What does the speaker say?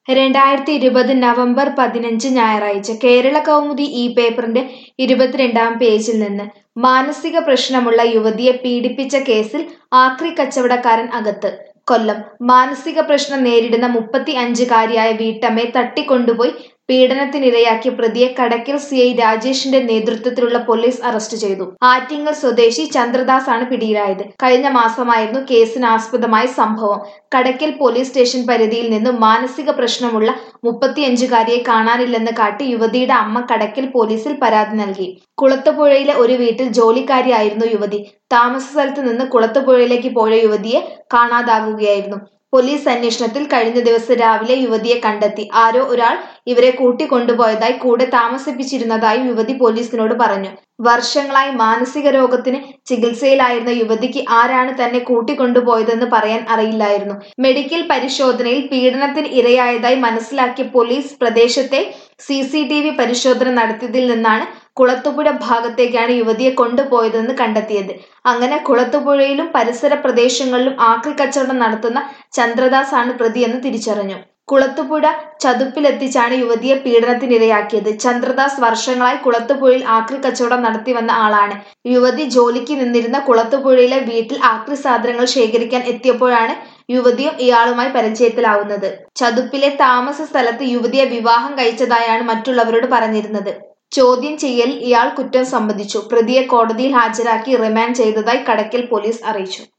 രണ്ടായിരത്തി ഇരുപത് നവംബർ പതിനഞ്ച് ഞായറാഴ്ച കേരള കൗമുദി ഈ പേപ്പറിന്റെ ഇരുപത്തിരണ്ടാം പേജിൽ നിന്ന് മാനസിക പ്രശ്നമുള്ള യുവതിയെ പീഡിപ്പിച്ച കേസിൽ ആക്രി കച്ചവടക്കാരൻ അകത്ത് കൊല്ലം മാനസിക പ്രശ്നം നേരിടുന്ന മുപ്പത്തി അഞ്ചുകാരിയായ വീട്ടമ്മയെ തട്ടിക്കൊണ്ടുപോയി പീഡനത്തിനിരയാക്കിയ പ്രതിയെ കടക്കൽ സി ഐ രാജേഷിന്റെ നേതൃത്വത്തിലുള്ള പോലീസ് അറസ്റ്റ് ചെയ്തു ആറ്റിങ്ങൽ സ്വദേശി ചന്ദ്രദാസ് ആണ് പിടിയിലായത് കഴിഞ്ഞ മാസമായിരുന്നു കേസിനാസ്പദമായ സംഭവം കടക്കൽ പോലീസ് സ്റ്റേഷൻ പരിധിയിൽ നിന്നും മാനസിക പ്രശ്നമുള്ള മുപ്പത്തിയഞ്ചുകാരിയെ കാണാനില്ലെന്ന് കാട്ടി യുവതിയുടെ അമ്മ കടക്കൽ പോലീസിൽ പരാതി നൽകി കുളത്തുപുഴയിലെ ഒരു വീട്ടിൽ ജോലിക്കാരിയായിരുന്നു യുവതി താമസ സ്ഥലത്ത് നിന്ന് കുളത്തുപുഴയിലേക്ക് പോയ യുവതിയെ കാണാതാകുകയായിരുന്നു പോലീസ് അന്വേഷണത്തിൽ കഴിഞ്ഞ ദിവസം രാവിലെ യുവതിയെ കണ്ടെത്തി ആരോ ഒരാൾ ഇവരെ കൂട്ടിക്കൊണ്ടുപോയതായി കൂടെ താമസിപ്പിച്ചിരുന്നതായും യുവതി പോലീസിനോട് പറഞ്ഞു വർഷങ്ങളായി മാനസിക രോഗത്തിന് ചികിത്സയിലായിരുന്ന യുവതിക്ക് ആരാണ് തന്നെ കൂട്ടിക്കൊണ്ടുപോയതെന്ന് പറയാൻ അറിയില്ലായിരുന്നു മെഡിക്കൽ പരിശോധനയിൽ പീഡനത്തിന് ഇരയായതായി മനസ്സിലാക്കിയ പോലീസ് പ്രദേശത്തെ സി സി ടി വി പരിശോധന നടത്തിയതിൽ നിന്നാണ് കുളത്തുപുഴ ഭാഗത്തേക്കാണ് യുവതിയെ കൊണ്ടുപോയതെന്ന് കണ്ടെത്തിയത് അങ്ങനെ കുളത്തുപുഴയിലും പരിസര പ്രദേശങ്ങളിലും ആക്രി കച്ചവടം നടത്തുന്ന ചന്ദ്രദാസ് ആണ് പ്രതിയെന്ന് തിരിച്ചറിഞ്ഞു കുളത്തുപുഴ ചതുപ്പിലെത്തിച്ചാണ് യുവതിയെ പീഡനത്തിനിരയാക്കിയത് ചന്ദ്രദാസ് വർഷങ്ങളായി കുളത്തുപുഴയിൽ ആക്രി കച്ചവടം നടത്തി വന്ന ആളാണ് യുവതി ജോലിക്ക് നിന്നിരുന്ന കുളത്തുപുഴയിലെ വീട്ടിൽ ആക്രി സാധനങ്ങൾ ശേഖരിക്കാൻ എത്തിയപ്പോഴാണ് യുവതിയും ഇയാളുമായി പരിചയത്തിലാവുന്നത് ചതുപ്പിലെ താമസ സ്ഥലത്ത് യുവതിയെ വിവാഹം കഴിച്ചതായാണ് മറ്റുള്ളവരോട് പറഞ്ഞിരുന്നത് ചോദ്യം ചെയ്യൽ ഇയാൾ കുറ്റം സമ്മതിച്ചു പ്രതിയെ കോടതിയിൽ ഹാജരാക്കി റിമാൻഡ് ചെയ്തതായി കടക്കൽ പോലീസ് അറിയിച്ചു